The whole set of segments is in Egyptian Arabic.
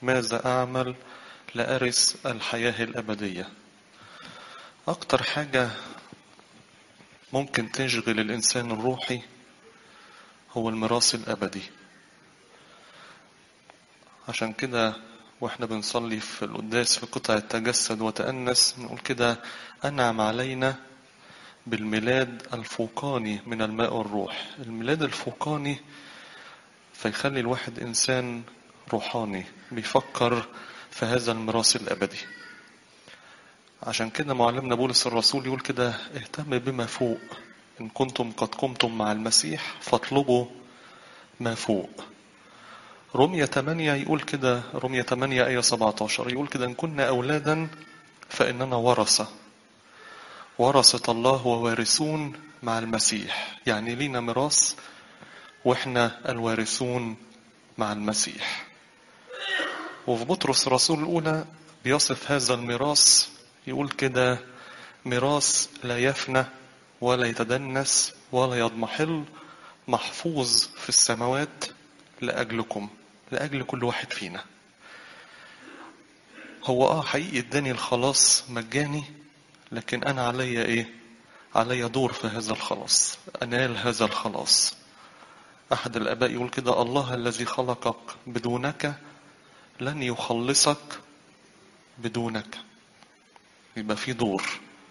ماذا أعمل لأرث الحياة الأبدية أكتر حاجة ممكن تشغل الإنسان الروحي هو الميراث الأبدي عشان كده واحنا بنصلي في القداس في قطع التجسد وتأنس نقول كده أنعم علينا بالميلاد الفوقاني من الماء والروح الميلاد الفوقاني فيخلي الواحد إنسان روحاني بيفكر في هذا الميراث الأبدي عشان كده معلمنا بولس الرسول يقول كده اهتم بما فوق إن كنتم قد قمتم مع المسيح فاطلبوا ما فوق رمية 8 يقول كده رمية 8 آية 17 يقول كده إن كنا أولادا فإننا ورثة ورثة الله ووارثون مع المسيح يعني لينا ميراث وإحنا الوارثون مع المسيح وفي بطرس الرسول الأولى بيصف هذا الميراث يقول كده ميراث لا يفنى ولا يتدنس ولا يضمحل محفوظ في السماوات لأجلكم لأجل كل واحد فينا هو اه حقيقي اداني الخلاص مجاني لكن انا عليا ايه عليا دور في هذا الخلاص انال هذا الخلاص احد الاباء يقول كده الله الذي خلقك بدونك لن يخلصك بدونك يبقى في دور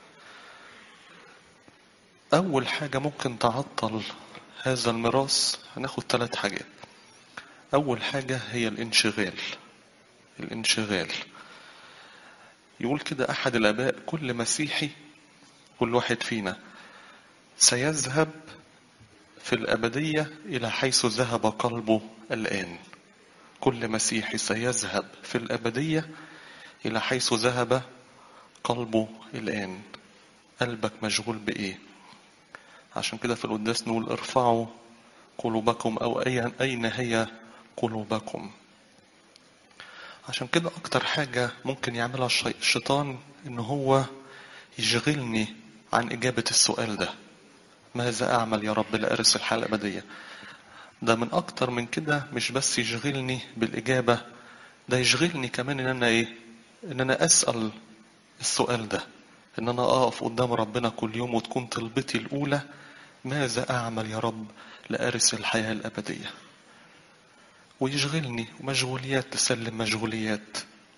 اول حاجه ممكن تعطل هذا الميراث هناخد ثلاث حاجات أول حاجة هي الانشغال الانشغال يقول كده أحد الآباء كل مسيحي كل واحد فينا سيذهب في الأبدية إلى حيث ذهب قلبه الآن كل مسيحي سيذهب في الأبدية إلى حيث ذهب قلبه الآن قلبك مشغول بإيه عشان كده في القداس نقول ارفعوا قلوبكم أو أين هي قلوبكم عشان كده أكتر حاجة ممكن يعملها الشيطان إن هو يشغلني عن إجابة السؤال ده ماذا أعمل يا رب لأرث الحياة الأبدية ده من أكتر من كده مش بس يشغلني بالإجابة ده يشغلني كمان إن أنا إيه إن أنا أسأل السؤال ده إن أنا أقف قدام ربنا كل يوم وتكون طلبتي الأولى ماذا أعمل يا رب لأرث الحياة الأبدية ويشغلني ومشغوليات تسلم مشغوليات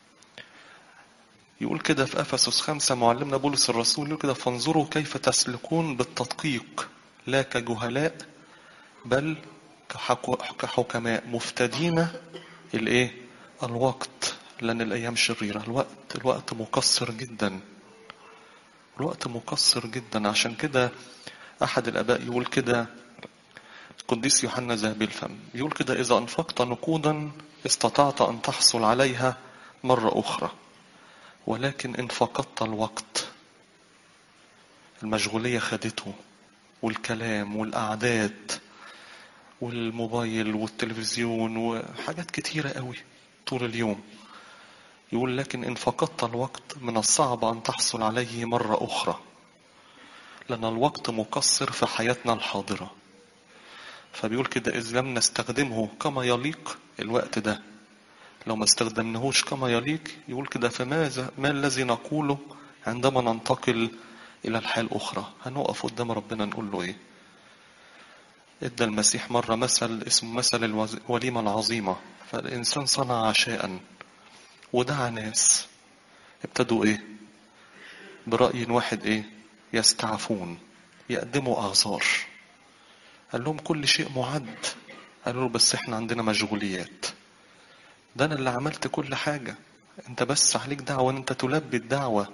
يقول كده في أفسس خمسة معلمنا بولس الرسول يقول كده فانظروا كيف تسلكون بالتدقيق لا كجهلاء بل كحكماء مفتدين الايه الوقت لأن الأيام شريرة الوقت الوقت مقصر جدا الوقت مقصر جدا عشان كده أحد الآباء يقول كده القديس يوحنا ذهبي الفم يقول كده إذا أنفقت نقودا استطعت أن تحصل عليها مرة أخرى ولكن إن فقدت الوقت المشغولية خدته والكلام والأعداد والموبايل والتلفزيون وحاجات كتيرة قوي طول اليوم يقول لكن إن فقدت الوقت من الصعب أن تحصل عليه مرة أخرى لأن الوقت مقصر في حياتنا الحاضرة فبيقول كده إذ لم نستخدمه كما يليق الوقت ده لو ما استخدمناهوش كما يليق يقول كده فماذا ما الذي نقوله عندما ننتقل إلى الحياة الأخرى هنقف قدام ربنا نقول له إيه ادى المسيح مرة مثل اسمه مثل الوليمة العظيمة فالإنسان صنع عشاء ودعا ناس ابتدوا إيه برأي واحد إيه يستعفون يقدموا أعذار قال لهم كل شيء معد قالوا له بس احنا عندنا مشغوليات ده انا اللي عملت كل حاجة انت بس عليك دعوة ان انت تلبي الدعوة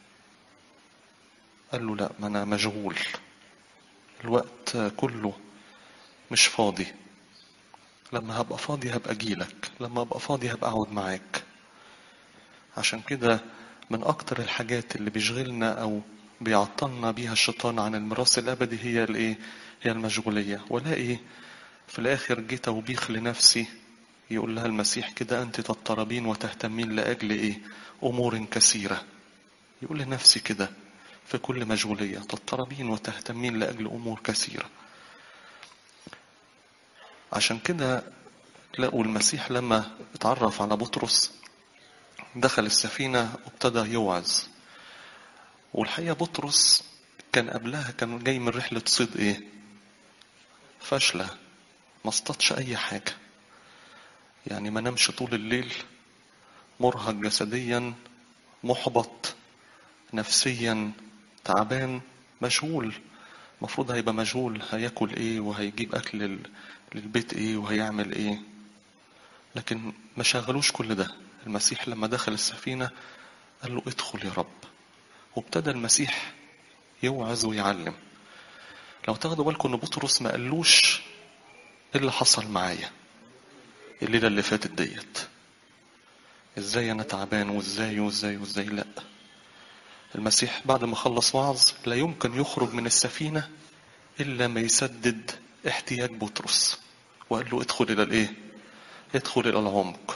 قال له لا ما انا مشغول الوقت كله مش فاضي لما هبقى فاضي هبقى اجيلك لما ابقى فاضي هبقى اقعد معاك عشان كده من اكتر الحاجات اللي بيشغلنا او بيعطلنا بيها الشيطان عن الميراث الابدي هي الايه هي المشغوليه ولاقي في الاخر جه توبيخ لنفسي يقول لها المسيح كده انت تضطربين وتهتمين لاجل ايه امور كثيره يقول لنفسي كده في كل مشغوليه تضطربين وتهتمين لاجل امور كثيره عشان كده لقوا المسيح لما اتعرف على بطرس دخل السفينة وابتدى يوعظ والحقيقة بطرس كان قبلها كان جاي من رحلة صيد ايه فاشلة ما اصطادش اي حاجة يعني ما نامش طول الليل مرهق جسديا محبط نفسيا تعبان مشغول المفروض هيبقى مشغول هياكل ايه وهيجيب اكل لل- للبيت ايه وهيعمل ايه لكن ما شغلوش كل ده المسيح لما دخل السفينة قال له ادخل يا رب وابتدى المسيح يوعظ ويعلم لو تاخدوا بالكم ان بطرس ما قالوش ايه اللي حصل معايا الليله اللي فاتت ديت ازاي انا تعبان وازاي وازاي وازاي لا المسيح بعد ما خلص وعظ لا يمكن يخرج من السفينه الا ما يسدد احتياج بطرس وقال له ادخل الى الايه ادخل الى العمق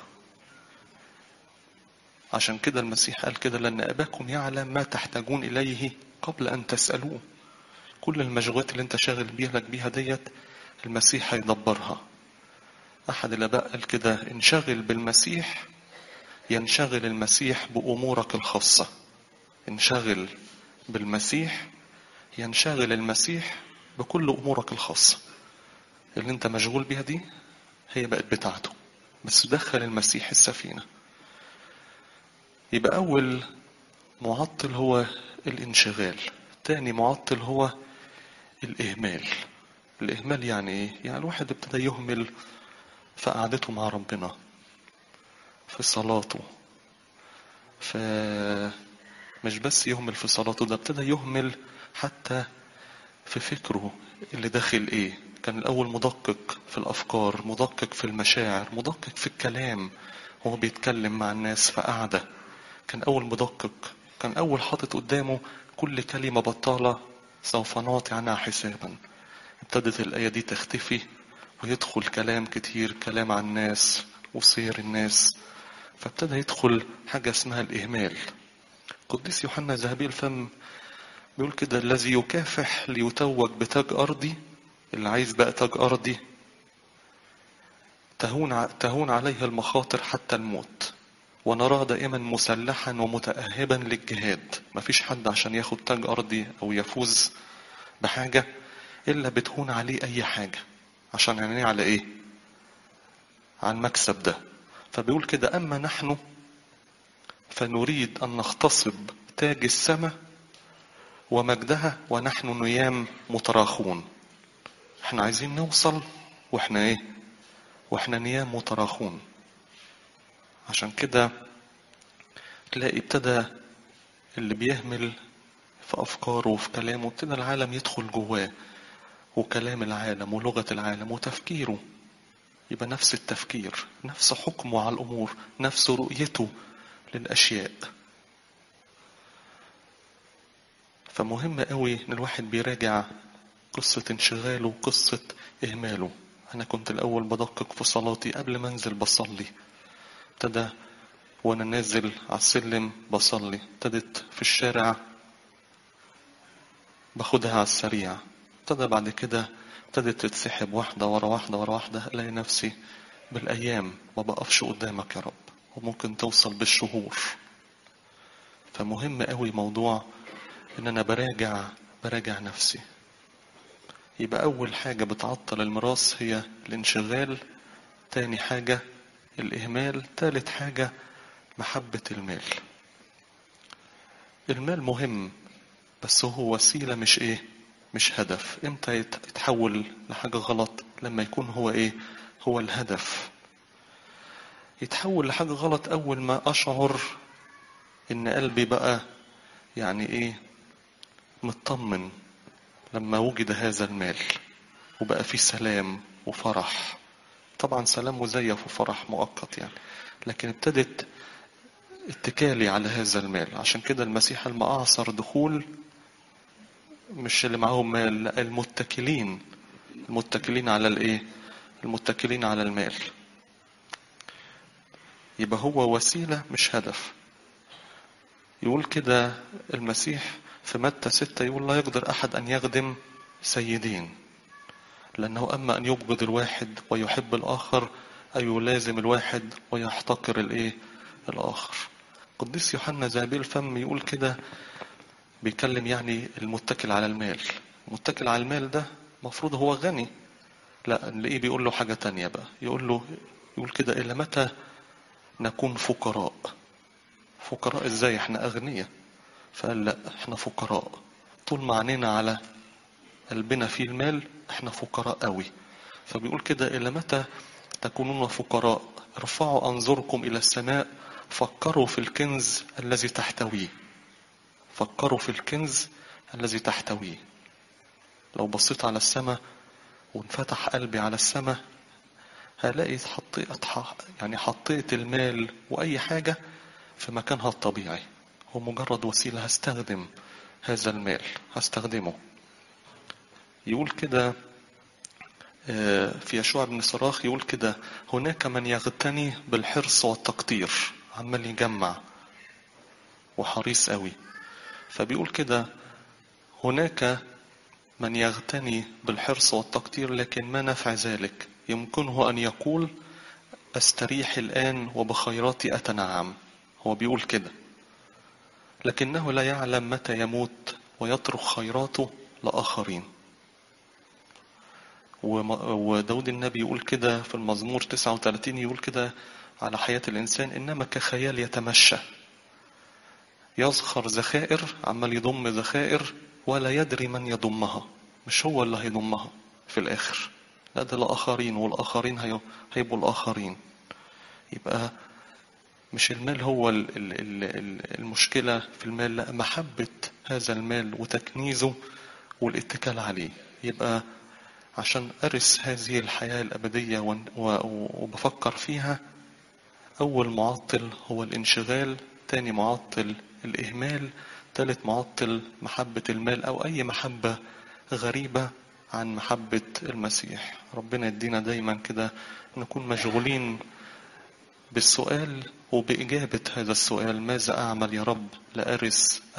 عشان كده المسيح قال كده لأن أباكم يعلم ما تحتاجون إليه قبل أن تسألوه كل المشغولات اللي أنت شاغل بيها لك بيها ديت المسيح هيدبرها أحد الآباء قال كده انشغل بالمسيح ينشغل المسيح بأمورك الخاصة انشغل بالمسيح ينشغل المسيح بكل أمورك الخاصة اللي أنت مشغول بيها دي هي بقت بتاعته بس دخل المسيح السفينه يبقى أول معطل هو الانشغال تاني معطل هو الإهمال الإهمال يعني إيه؟ يعني الواحد ابتدى يهمل في قعدته مع ربنا في صلاته في مش بس يهمل في صلاته ده ابتدى يهمل حتى في فكره اللي داخل ايه كان الاول مدقق في الافكار مدقق في المشاعر مدقق في الكلام هو بيتكلم مع الناس في قعده كان أول مدقق كان أول حاطط قدامه كل كلمة بطالة سوف نعطي عنها حسابا ابتدت الآية دي تختفي ويدخل كلام كتير كلام عن الناس وسير الناس فابتدى يدخل حاجة اسمها الإهمال قديس يوحنا ذهبي الفم بيقول كده الذي يكافح ليتوج بتاج أرضي اللي عايز بقى تاج أرضي تهون ع- تهون عليه المخاطر حتى الموت ونراه دائما مسلحا ومتأهبا للجهاد مفيش حد عشان ياخد تاج أرضي أو يفوز بحاجة إلا بتهون عليه أي حاجة عشان يعني على إيه على المكسب ده فبيقول كده أما نحن فنريد أن نغتصب تاج السماء ومجدها ونحن نيام متراخون احنا عايزين نوصل واحنا ايه واحنا نيام متراخون عشان كده تلاقي ابتدى اللي بيهمل في أفكاره وفي كلامه ابتدى العالم يدخل جواه وكلام العالم ولغة العالم وتفكيره يبقى نفس التفكير نفس حكمه على الأمور نفس رؤيته للأشياء فمهم قوي ان الواحد بيراجع قصة انشغاله وقصة إهماله أنا كنت الأول بدقق في صلاتي قبل ما أنزل بصلي ابتدى وأنا نازل على السلم بصلي ابتدت في الشارع باخدها على السريع ابتدى بعد كده ابتدت تتسحب واحدة ورا واحدة ورا واحدة ألاقي نفسي بالأيام ما بقفش قدامك يا رب وممكن توصل بالشهور فمهم قوي موضوع ان انا براجع براجع نفسي يبقى اول حاجة بتعطل الميراث هي الانشغال تاني حاجة الاهمال تالت حاجة محبة المال المال مهم بس هو وسيلة مش ايه مش هدف امتى يت- يتحول لحاجة غلط لما يكون هو ايه هو الهدف يتحول لحاجة غلط اول ما اشعر ان قلبي بقى يعني ايه مطمن لما وجد هذا المال وبقى فيه سلام وفرح طبعا سلام مزيف وفرح مؤقت يعني لكن ابتدت اتكالي على هذا المال عشان كده المسيح لما أعصر دخول مش اللي معاهم مال لا المتكلين المتكلين على الايه المتكلين على المال يبقى هو وسيلة مش هدف يقول كده المسيح في متى ستة يقول لا يقدر أحد أن يخدم سيدين لأنه أما أن يبغض الواحد ويحب الآخر أي لازم الواحد ويحتقر الإيه الآخر قديس يوحنا ذهبي الفم يقول كده بيتكلم يعني المتكل على المال المتكل على المال ده مفروض هو غني لا نلاقيه بيقول له حاجة تانية بقى يقول له يقول كده إلى متى نكون فقراء فقراء ازاي احنا أغنياء فقال لا احنا فقراء طول ما عينينا على قلبنا فيه المال احنا فقراء قوي فبيقول كده إلى متى تكونون فقراء ارفعوا أنظركم إلى السماء فكروا في الكنز الذي تحتويه فكروا في الكنز الذي تحتويه لو بصيت على السماء وانفتح قلبي على السماء هلاقي حطيت يعني حطيت المال وأي حاجة في مكانها الطبيعي هو مجرد وسيلة هستخدم هذا المال هستخدمه يقول كده في يشوع بن صراخ يقول كده هناك من يغتني بالحرص والتقطير عمال يجمع وحريص قوي فبيقول كده هناك من يغتني بالحرص والتقدير لكن ما نفع ذلك يمكنه أن يقول أستريح الآن وبخيراتي أتنعم هو بيقول كده لكنه لا يعلم متى يموت ويترك خيراته لآخرين وداود النبي يقول كده في المزمور 39 يقول كده على حياة الإنسان إنما كخيال يتمشى يزخر ذخائر عمال يضم ذخائر ولا يدري من يضمها مش هو اللي هيضمها في الآخر لا ده الآخرين والآخرين هيبقوا الآخرين يبقى مش المال هو المشكلة في المال لا محبة هذا المال وتكنيزه والاتكال عليه يبقى عشان أرث هذه الحياة الأبدية وبفكر فيها أول معطل هو الانشغال تاني معطل الإهمال ثالث معطل محبة المال أو أي محبة غريبة عن محبة المسيح ربنا يدينا دايما كده نكون مشغولين بالسؤال وبإجابة هذا السؤال ماذا أعمل يا رب لأرث